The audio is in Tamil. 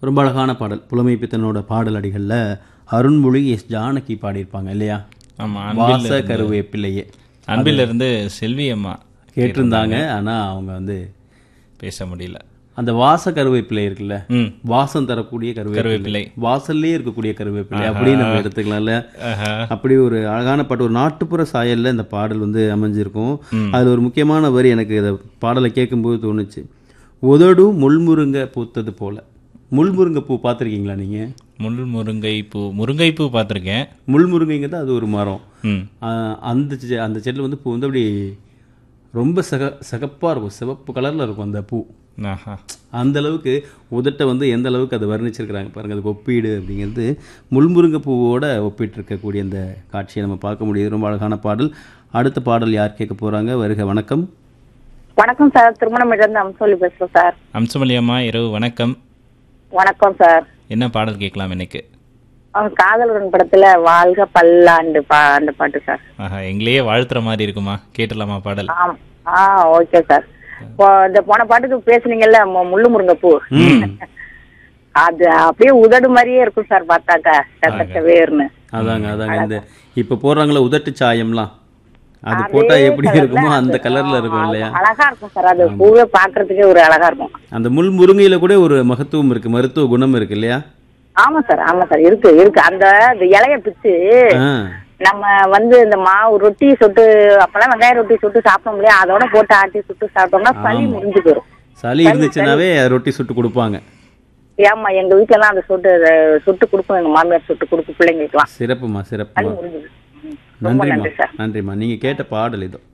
ரொம்ப அழகான பாடல் புலமை பித்தனோட பாடல் அடிகளில் அருண்மொழி எஸ் ஜானகி பாடியிருப்பாங்க இல்லையா ஆமா வாச கருவேப்பிள்ளையே அன்பிலிருந்து செல்வி அம்மா கேட்டிருந்தாங்க ஆனால் அவங்க வந்து பேச முடியல அந்த வாச கருவேப்பிலை இருக்குல்ல ம் வாசம் தரக்கூடிய கருவேப்பிலை கருவேப்பிலை வாசல்லே இருக்கக்கூடிய கருவேப்பிலை அப்படின்னு நம்ம எடுத்துக்கலாம்ல ஆஹா. அப்படி ஒரு அழகான பாட்டு ஒரு நாட்டுப்புற சாயல்ல இந்த பாடல் வந்து அமைஞ்சிருக்கும் ம். அதுல ஒரு முக்கியமான வரி எனக்கு இதை பாடலை கேட்கும்போது தோணுச்சு உதடும் முள்முருங்க பூத்தது போல முள்முருங்கை பூ பார்த்துருக்கீங்களா நீங்க முள் முருங்கை பூ முருங்கை பூ பார்த்துருக்கேன் முள்முருங்கைங்கிறது அது ஒரு மரம் ம் ஆஹ் அந்த செ- அந்த செடியில் வந்து பூ வந்து அப்படி ரொம்ப சக சகப்பாக இருக்கும் சிவப்பு கலரில் இருக்கும் அந்த பூ ஆஹா அந்த அளவுக்கு உதட்டை வந்து எந்த அளவுக்கு அதை வர்ணிச்சிருக்கிறாங்க பாருங்க அதுக்கு ஒப்பீடு அப்படிங்கிறது முள்முருங்கை பூவோட ஒப்பிட்டு இருக்கக்கூடிய அந்த காட்சியை நம்ம பார்க்க முடியுது ரொம்ப அழகான பாடல் அடுத்த பாடல் யார் கேட்க போறாங்க வருக வணக்கம் வணக்கம் சார் திருமணம் இருந்து அம்சோலி பேசுறேன் சார் அம்சமலி அம்மா இரவு வணக்கம் வணக்கம் சார் என்ன பாடல் கேட்கலாம் இன்னைக்கு அவங்க காதலன் படத்துல வாழ்க பல்லாண்டு பா அந்த பாட்டு சார் ஆஹா எங்களையே வாழ்த்துற மாதிரி இருக்குமா கேட்டுடலாமா பாடல் ஆம் ஆ ஓகே சார் இப்போ இந்த போன பாட்டுக்கு பேசுனீங்கல்ல மு- முள்ளு முருங்கை பூ அது அப்படியே உதடு மாதிரியே இருக்கும் சார் பார்த்தாக்கா சட்டத்த வேர்னு அதாங்க அதாங்க இந்த இப்போ போடுறாங்களே உதட்டு சாயம்லாம் அது போட்டா எப்படி இருக்குமோ அந்த கலர்ல இருக்கும் இல்லையா அழகா இருக்கும் சார் அது பூவே பாக்குறதுக்கே ஒரு அழகா இருக்கும் அந்த முள் முருங்கையில கூட ஒரு மகத்துவம் இருக்கு மருத்துவ குணம் இருக்கு இல்லையா ஆமா சார் ஆமா சார் இருக்கு இருக்கு அந்த இந்த இலைய பிச்சு ஆ நம்ம வந்து இந்த மாவு ரொட்டி சுட்டு அப்பெல்லாம் வெங்காய ரொட்டி சுட்டு சாப்பிட்டோம் இல்லையா அதோட போட்டு ஆட்டி சுட்டு சாப்பிட்டோம்னா சளி முடிஞ்சு போயிடும் சளி இருந்துச்சுனாவே ரொட்டி சுட்டு கொடுப்பாங்க ஏமா எங்க வீட்டுல எல்லாம் அந்த சுட்டு அஹ், சுட்டு கொடுப்போம் எங்க மாமியார் சுட்டு கொடுக்கும் பிள்ளைங்களுக்குலாம் சிறப்புமா சளி சிறப்புமா முடிஞ்சது ம். ரொம்ப நன்றிம்மா நன்றி சார் நன்றிம்மா நீங்க கேட்ட பாடல் இதோ